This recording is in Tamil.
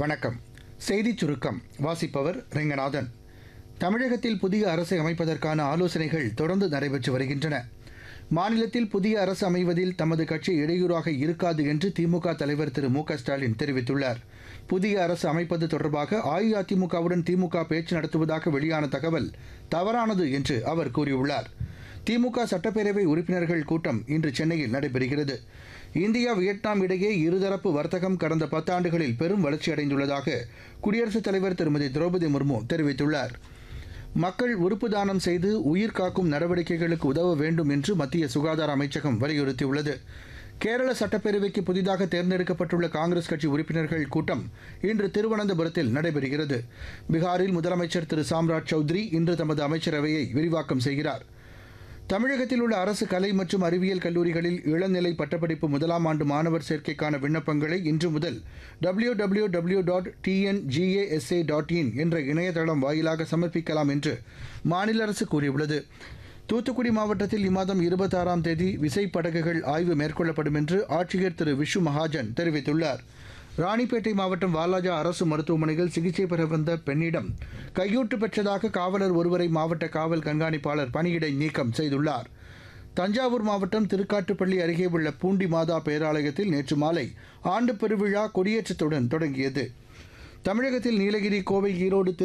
வணக்கம் செய்திச் சுருக்கம் வாசிப்பவர் ரெங்கநாதன் தமிழகத்தில் புதிய அரசை அமைப்பதற்கான ஆலோசனைகள் தொடர்ந்து நடைபெற்று வருகின்றன மாநிலத்தில் புதிய அரசு அமைவதில் தமது கட்சி இடையூறாக இருக்காது என்று திமுக தலைவர் திரு மு க ஸ்டாலின் தெரிவித்துள்ளார் புதிய அரசு அமைப்பது தொடர்பாக அஇஅதிமுகவுடன் திமுக பேச்சு நடத்துவதாக வெளியான தகவல் தவறானது என்று அவர் கூறியுள்ளார் திமுக சட்டப்பேரவை உறுப்பினர்கள் கூட்டம் இன்று சென்னையில் நடைபெறுகிறது இந்தியா வியட்நாம் இடையே இருதரப்பு வர்த்தகம் கடந்த பத்தாண்டுகளில் பெரும் வளர்ச்சியடைந்துள்ளதாக குடியரசுத் தலைவர் திருமதி திரௌபதி முர்மு தெரிவித்துள்ளார் மக்கள் உறுப்பு தானம் செய்து உயிர் காக்கும் நடவடிக்கைகளுக்கு உதவ வேண்டும் என்று மத்திய சுகாதார அமைச்சகம் வலியுறுத்தியுள்ளது கேரள சட்டப்பேரவைக்கு புதிதாக தேர்ந்தெடுக்கப்பட்டுள்ள காங்கிரஸ் கட்சி உறுப்பினர்கள் கூட்டம் இன்று திருவனந்தபுரத்தில் நடைபெறுகிறது பீகாரில் முதலமைச்சர் திரு சாம்ராஜ் சௌத்ரி இன்று தமது அமைச்சரவையை விரிவாக்கம் செய்கிறார் தமிழகத்தில் உள்ள அரசு கலை மற்றும் அறிவியல் கல்லூரிகளில் இளநிலை பட்டப்படிப்பு முதலாம் ஆண்டு மாணவர் சேர்க்கைக்கான விண்ணப்பங்களை இன்று முதல் W W W dot TNGASA dot in என்ற இணையதளம் வாயிலாக சமர்ப்பிக்கலாம் என்று மாநில அரசு கூறியுள்ளது தூத்துக்குடி மாவட்டத்தில் இம்மாதம் இருபத்தாறாம் தேதி விசைப்படகுகள் ஆய்வு மேற்கொள்ளப்படும் என்று ஆட்சியர் திரு விஷு மகாஜன் தெரிவித்துள்ளார் ராணிப்பேட்டை மாவட்டம் வாலாஜா அரசு மருத்துவமனையில் சிகிச்சை பெற வந்த பெண்ணிடம் கையூட்டு பெற்றதாக காவலர் ஒருவரை மாவட்ட காவல் கண்காணிப்பாளர் பணியிடை நீக்கம் செய்துள்ளார் தஞ்சாவூர் மாவட்டம் திருக்காட்டுப்பள்ளி அருகே உள்ள பூண்டி மாதா பேராலயத்தில் நேற்று மாலை ஆண்டு பெருவிழா கொடியேற்றத்துடன் தொடங்கியது தமிழகத்தில் நீலகிரி கோவை ஈரோடு திரு